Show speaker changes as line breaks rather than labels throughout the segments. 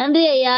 நன்றி ஐயா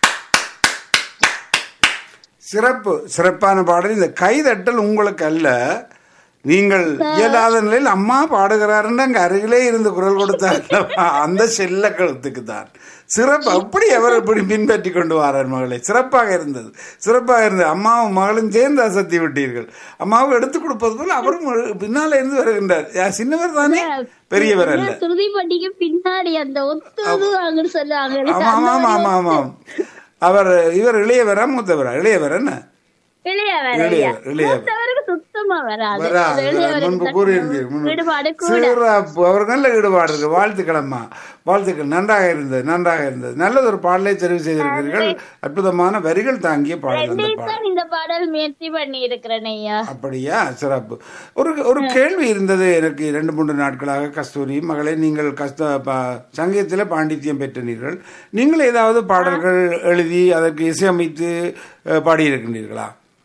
சிறப்பு சிறப்பான பாடல் இந்த கைதட்டல் உங்களுக்கு அல்ல நீங்கள் இயலாத நிலையில் அம்மா பாடுகிறாருன்னு அங்க அருகிலே இருந்து குரல் கொடுத்தார் அந்த செல்ல கழுத்துக்கு தான் சிறப்பு அப்படி அவர் இப்படி பின்பற்றி கொண்டு வாரார் மகளை சிறப்பாக இருந்தது சிறப்பாக இருந்தது அம்மாவும் மகளும் சேர்ந்து அசத்தி விட்டீர்கள் அம்மாவும் எடுத்து கொடுப்பது போல அவரும் பின்னால இருந்து வருகின்றார் யார் சின்னவர் தானே பெரியவர் அல்ல
துருதி பண்டிகை பின்னாடி அந்த ஒத்துது அங்கன்னு சொல்லுவாங்க
ஆமா ஆமா ஆமா ஆமாம் அவர் இவர் இளையவரா மூத்தவரா இளையவர் என்ன
இளைய வேற ஐயா
இளையவர் இளையவர்
மூத்தவருக்கு சுத்தமா வராது
வராது.
அது இளையவருக்கு
முன்பு
தான்
கூறியிருந்தீர் முன்பு.
ஈடுபாடு கூட
சிறப்பு அவர் நல்ல ஈடுபாடு இருக்கு வாழ்த்துக்களம்மா வாழ்த்துக்கள் நன்றாக இருந்தது நன்றாக இருந்தது நல்லது ஒரு பாடலை தெரிவு செய்திருக்கிறீர்கள் அற்புதமான வரிகள் தாங்கிய பாடல் அந்த பாடல்
தான் இந்த பாடல் முயற்சி பண்ணி இருக்கிறேன் ஐயா
அப்படியா சிறப்பு ஒரு ஒரு கேள்வி இருந்தது எனக்கு இரண்டு மூன்று நாட்களாக கஸ்தூரி மகளே நீங்கள் கஸ்த ப- சங்கீதத்தில் பாண்டித்யம் பெற்றனீர்கள் நீங்கள் ஏதாவது பாடல்கள் எழுதி அதற்கு இசையமைத்து அஹ், பாடியிருக்கின்றீர்களா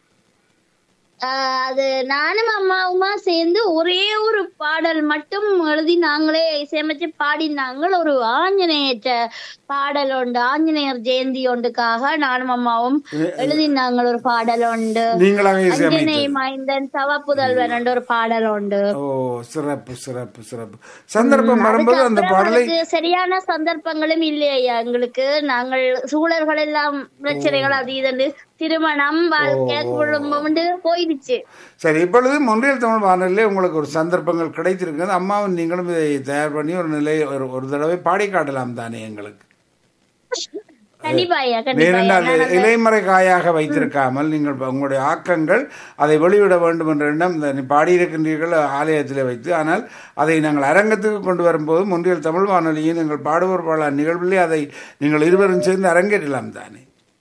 ஆஹ் அது நானும் அம்மாவுமா சேர்ந்து ஒரே ஒரு பாடல் மட்டும் எழுதி நாங்களே இசையமைச்சு பாடினாங்க ஒரு ஆஞ்சநேய ச- பாடல் உண்டு ஆஞ்சநேயர் ஜெயந்தி ஒன்றுக்காக நானும் அம்மாவும் எழுதினாங்க ஒரு பாடல் உண்டு
நீங்களாக இசையமைத்து
அஞ்சனை மைந்தன் தவப்புதல்வன் என்ற ஒரு பாடல் உண்டு
ஓ சிறப்பு சிறப்பு சிறப்பு சந்தர்ப்பம் வரும்போது அந்த பாடலை
அதுக்கு சரியான சந்தர்ப்பங்களும் இல்லையா எங்களுக்கு நாங்கள் சூழல்கள் எல்லாம் பிரச்சனைகள் அது இதுன்னு திருமணம் வாழ்க்கை குடும்பம் போயிடுச்சு
சரி இப்பொழுது மொன்றியல் தமிழ் வானொலியிலே உங்களுக்கு ஒரு சந்தர்ப்பங்கள் கிடைத்திருக்கிறது அம்மாவும் நீங்களும் இதை தயார் பண்ணி ஒரு நிலை ஒரு ஒரு தடவை பாடி காட்டலாம் தானே எங்களுக்கு
கண்டிப்பா ஐயா கண்டிப்பா ஐயா.
ஏனென்றால் இலைமறை காயாக வைத்திருக்காமல் நீங்கள் உங்களுடைய ஆக்கங்கள் அதை வெளியிட வேண்டும் என்ற எண்ணம் இந்த நீ பாடியிருக்கின்றீர்கள் ஆலயத்தில் வைத்து ஆனால் அதை நாங்கள் அரங்கத்துக்கு கொண்டு வரும்போது முன்றியல் தமிழ் வானொலியின் நீங்கள் பாடுவோர் பாடல நிகழ்விலே அதை நீங்கள் இருவரும் சேர்ந்து அரங்கேற்றலாம் தானே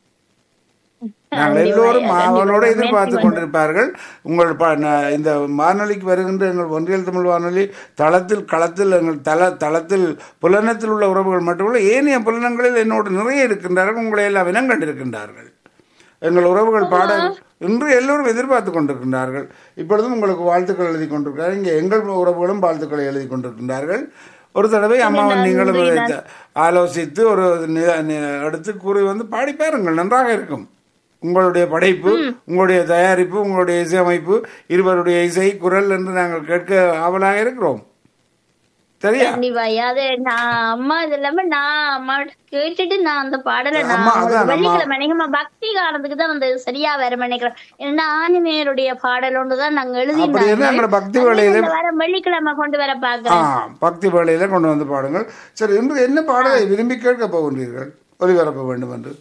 நாங்கள் எல்லோரும் அவனோடு எதிர்பார்த்து கொண்டிருப்பார்கள் உங்கள் ப- ந- இந்த வானொலிக்கு வருகின்ற எங்கள் ஒன்றியல் தமிழ் வானொலி தளத்தில் களத்தில் எங்கள் தள தளத்தில் புலனத்தில் உள்ள உறவுகள் மட்டுமல்ல ஏனைய புலனங்களில் என்னோடு நிறைய இருக்கின்றார்கள் உங்களை எல்லாம் இனம் கண்டிருக்கின்றார்கள் எங்கள் உறவுகள் பாட இன்று எல்லோரும் எதிர்பார்த்து கொண்டிருக்கின்றார்கள் இப்பொழுதும் உங்களுக்கு வாழ்த்துக்கள் எழுதி கொண்டிருக்கிறார்கள் இங்கே எங்கள் உறவுகளும் வாழ்த்துக்களை எழுதி கொண்டிருக்கின்றார்கள் ஒரு தடவை அம்மாவன் நீங்களும் இதை ஆலோசித்து ஒரு நி- நி- எடுத்து கூறி வந்து பாடி பாருங்கள் நன்றாக இருக்கும் உங்களுடைய படைப்பு உங்களுடைய தயாரிப்பு உங்களுடைய இசையமைப்பு இருவருடைய இசை குரல் என்று நாங்கள் கேட்க ஆவலாக இருக்கிறோம் சரியா
கண்டிப்பா ஐயா அது நான் அம்மா இது இல்லாம நான் அம்மா கேட்டுட்டு நான் அந்த பாடலை நான்
அம்மா, அதான்
உங்களுக்கு
அம்மா.
வெள்ளிக்கிழமை நினைக்கிறேன் பக்தி காலத்துக்கு தான் வந்து சரியா வர நினைக்கிறேன் ஏன்னா ஆஞ்சநேயருடைய பாடல் ஒன்றுதான் நாங்க
அப்படி என்ன எங்களோட பக்தி வேளையில
எழுதி வர வெள்ளிக்கிழமை கொண்டு வர
ஆ
பாக்குறேன்
பக்தி வேளையில கொண்டு வந்து பாடுங்கள் சரி இன்று என்ன பாடலை விரும்பி கேட்க போகின்றீர்கள் ஒலிபரப்ப வேண்டும் என்று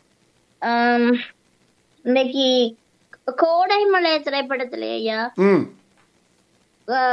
ஆம், இன்னைக்கு கோடைமலை திரைப்படத்திலே ஐயா
ம்